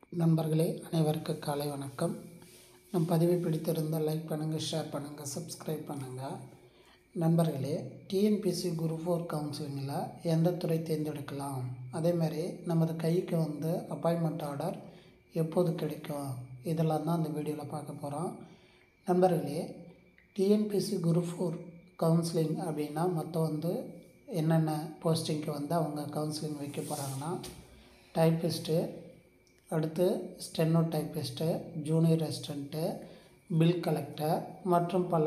நண்பர்களே அனைவருக்கும் காலை வணக்கம் நம் பதிவை பிடித்திருந்தால் லைக் பண்ணுங்கள் ஷேர் பண்ணுங்கள் சப்ஸ்கிரைப் பண்ணுங்கள் நண்பர்களே டிஎன்பிசி குரு ஃபோர் கவுன்சிலிங்கில் எந்த துறை தேர்ந்தெடுக்கலாம் அதே மாதிரி நமது கைக்கு வந்து அப்பாயின்மெண்ட் ஆர்டர் எப்போது கிடைக்கும் இதெல்லாம் தான் அந்த வீடியோவில் பார்க்க போகிறோம் நண்பர்களே டிஎன்பிசி குரு ஃபோர் கவுன்சிலிங் அப்படின்னா மொத்தம் வந்து என்னென்ன போஸ்டிங்க்கு வந்து அவங்க கவுன்சிலிங் வைக்க போகிறாங்கன்னா டைப்பிஸ்ட்டு அடுத்து steno typist junior assistant bill collector மற்றும் பல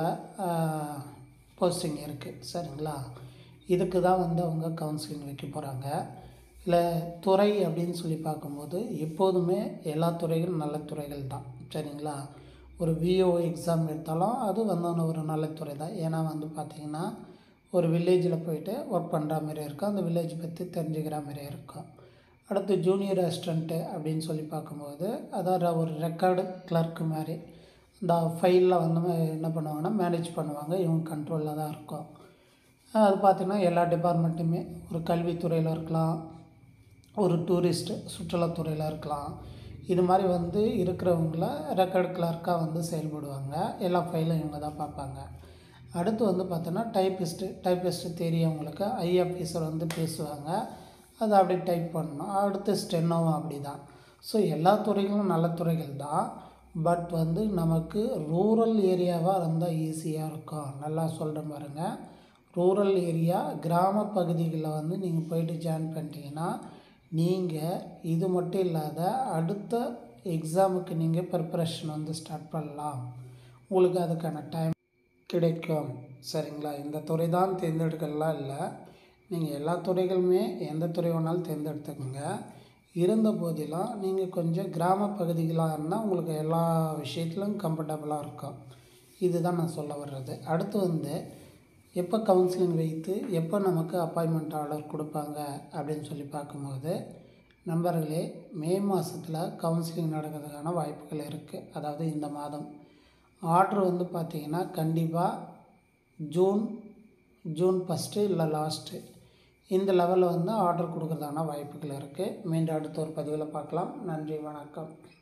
போஸ்டிங் இருக்குது சரிங்களா இதுக்கு தான் வந்து அவங்க கவுன்சிலிங் வைக்க போகிறாங்க இல்லை துறை அப்படின்னு சொல்லி பார்க்கும்போது எப்போதுமே எல்லா துறைகளும் நல்ல துறைகள் தான் சரிங்களா ஒரு விஓ எக்ஸாம் எடுத்தாலும் அது வந்து ஒரு நல்ல துறை தான் ஏன்னா வந்து பார்த்திங்கன்னா ஒரு வில்லேஜில் போயிட்டு ஒர்க் பண்ணுற மாதிரி இருக்கும் அந்த வில்லேஜ் பற்றி தெரிஞ்சுக்கிற மாதிரி இருக்கும் அடுத்து ஜூனியர் அசிஸ்டண்ட்டு அப்படின்னு சொல்லி பார்க்கும்போது அதாவது ஒரு ரெக்கார்டு கிளர்க்கு மாதிரி இந்த ஃபைலில் வந்து என்ன பண்ணுவாங்கன்னா மேனேஜ் பண்ணுவாங்க இவங்க கண்ட்ரோலில் தான் இருக்கும் அது பார்த்திங்கன்னா எல்லா டிபார்ட்மெண்ட்டுமே ஒரு கல்வித்துறையில் இருக்கலாம் ஒரு டூரிஸ்ட்டு சுற்றுலாத்துறையில் இருக்கலாம் இது மாதிரி வந்து இருக்கிறவங்கள ரெக்கார்டு கிளர்க்காக வந்து செயல்படுவாங்க எல்லா ஃபைலும் இவங்க தான் பார்ப்பாங்க அடுத்து வந்து பார்த்தோன்னா டைப்பிஸ்ட்டு டைப்பிஸ்ட்டு தெரியவங்களுக்கு ஐ ஆஃபீஸர் வந்து பேசுவாங்க அதை அப்படி டைப் பண்ணணும் அடுத்து ஸ்டென்னோவும் அப்படி தான் ஸோ எல்லா துறைகளும் நல்ல துறைகள் தான் பட் வந்து நமக்கு ரூரல் ஏரியாவாக இருந்தால் ஈஸியாக இருக்கும் நல்லா சொல்கிறேன் பாருங்கள் ரூரல் ஏரியா கிராம பகுதிகளில் வந்து நீங்கள் போயிட்டு ஜாயின் பண்ணிட்டீங்கன்னா நீங்கள் இது மட்டும் இல்லாத அடுத்த எக்ஸாமுக்கு நீங்கள் ப்ரிப்பரேஷன் வந்து ஸ்டார்ட் பண்ணலாம் உங்களுக்கு அதுக்கான டைம் கிடைக்கும் சரிங்களா இந்த துறை தான் தேர்ந்தெடுக்கலாம் இல்லை நீங்கள் எல்லா துறைகளுமே எந்த துறை வேணாலும் தேர்ந்தெடுத்துக்கோங்க இருந்த போதிலும் நீங்கள் கொஞ்சம் கிராம பகுதிகளாக இருந்தால் உங்களுக்கு எல்லா விஷயத்திலும் கம்ஃபர்டபுளாக இருக்கும் இதுதான் நான் சொல்ல வர்றது அடுத்து வந்து எப்போ கவுன்சிலிங் வைத்து எப்போ நமக்கு அப்பாயின்மெண்ட் ஆர்டர் கொடுப்பாங்க அப்படின்னு சொல்லி பார்க்கும்போது நண்பர்களே மே மாதத்தில் கவுன்சிலிங் நடக்கிறதுக்கான வாய்ப்புகள் இருக்குது அதாவது இந்த மாதம் ஆர்டர் வந்து பார்த்திங்கன்னா கண்டிப்பாக ஜூன் ஜூன் ஃபஸ்ட்டு இல்லை லாஸ்ட்டு இந்த லெவலில் வந்து ஆர்டர் கொடுக்குறதான வாய்ப்புகள் இருக்குது மீண்டும் அடுத்த ஒரு பதிவில் பார்க்கலாம் நன்றி வணக்கம்